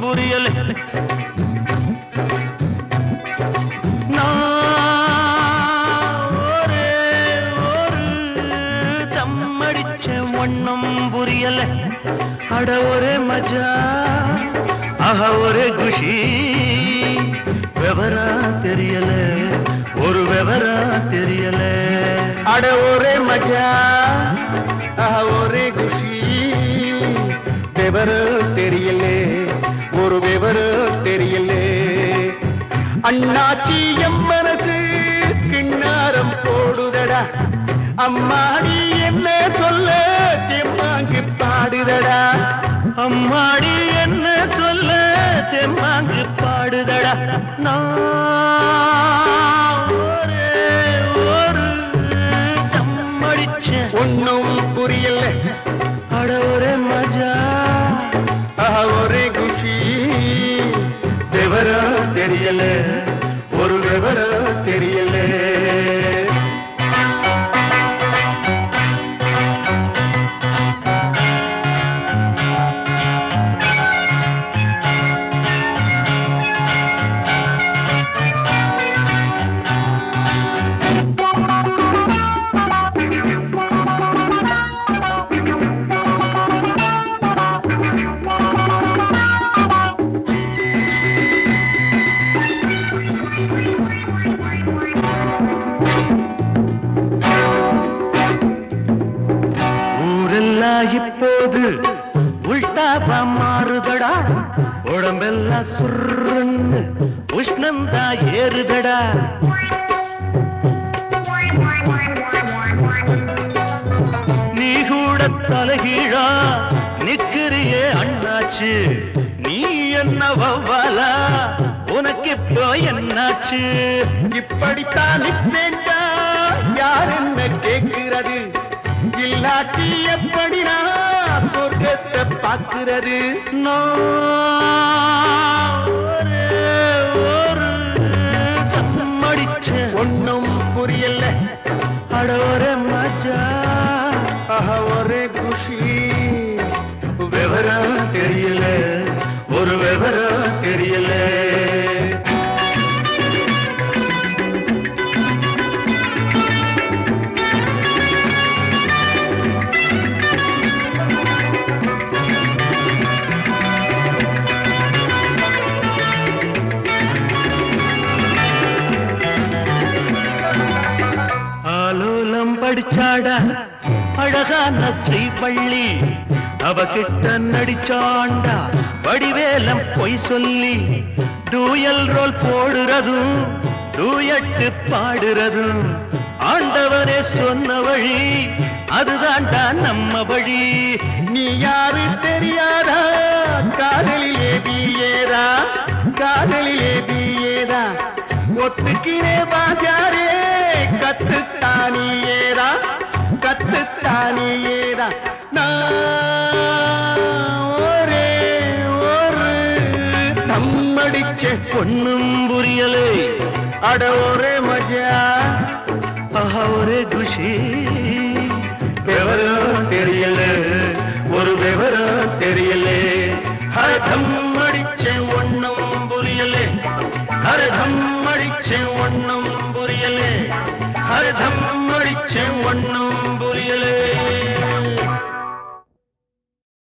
புரியல நான் ஒரே ஒரு தம்மடிச்ச ஒண்ணும் புரியல அட ஒரே மஜா ஆஹா ஒரே குஷி விவரா தெரியல ஒரு விவரா தெரியல அட ஒரே மஜா ஆஹா ஒரே குஷி விவரம் தெரியலே ஒரு விவரம் தெரியலே அண்ணாச்சி எம் மனசு கிண்ணாரம் போடுதடா அம்மாடி என்ன சொல்ல தெம்மாங்கு பாடுதடா அம்மாடி என்ன சொல்ல தெம்மாங்கு பாடுதடா நான் ஒரே ஒரு தம்மடிச்ச ஒன்னும் புரியல அட ஒரே மஜா ஆஹா ஒரே குஷி விவரம் தெரியல ஒரு விவரம் தெரியல ஊரெல்லாம் இப்போது உள்டாபா மாறுதடா உடம்பெல்லாம் சுருன்னு உஷ்ணந்தா ஏறுதடா நீ கூட தலைகீழா நிக்கிறியே அண்ணாச்சு நீ என்ன வவ்வாலா உனக்கு இப்போ என்னாச்சு இப்படித்தான் நிப்பேண்டா யார் என்ன கேட்கிறது இல்லாட்டி எப்படி நான் சொர்க்கத்தை பார்க்கிறது நான் ஒரே ஒரு தம்மடிச்ச ஒன்னும் புரியல அட ஒரே மஜா ஆஹா ஒரே குஷி விவரம் தெரியல ஒரு விவரம் தெரியல ஆலோலம் படிச்சாடா அழகான ஸ்ரீபள்ளி அவகிட்ட நடிச்சாண்டா வடிவேலம் பொய் சொல்லி டூயல் ரோல் போடுறதும் டூயட்டு பாடுறதும் ஆண்டவரே சொன்ன வழி அதுதான்டா நம்ம வழி நீ யாரு தெரியாதா காதலிலே பிஏதா காதலிலே பிஏதா ஒத்துக்கிறே பாஜாரே கத்துத்தானியேதா கத்துத்தானியேதா நான் ஒரே ஒரு நம்மடிச்ச பொண்ணும் புரியலே அட ஒரே மஜா ஆஹா ஒரே குஷி விவரம் தெரியல ஒரு விவரம் தெரியல ஹரதம் அடிச்ச ஒண்ணும் புரியலே ஹரதம் அடிச்ச ஒண்ணும் புரியலே ஹரதம் அடிச்ச ஒண்ணும்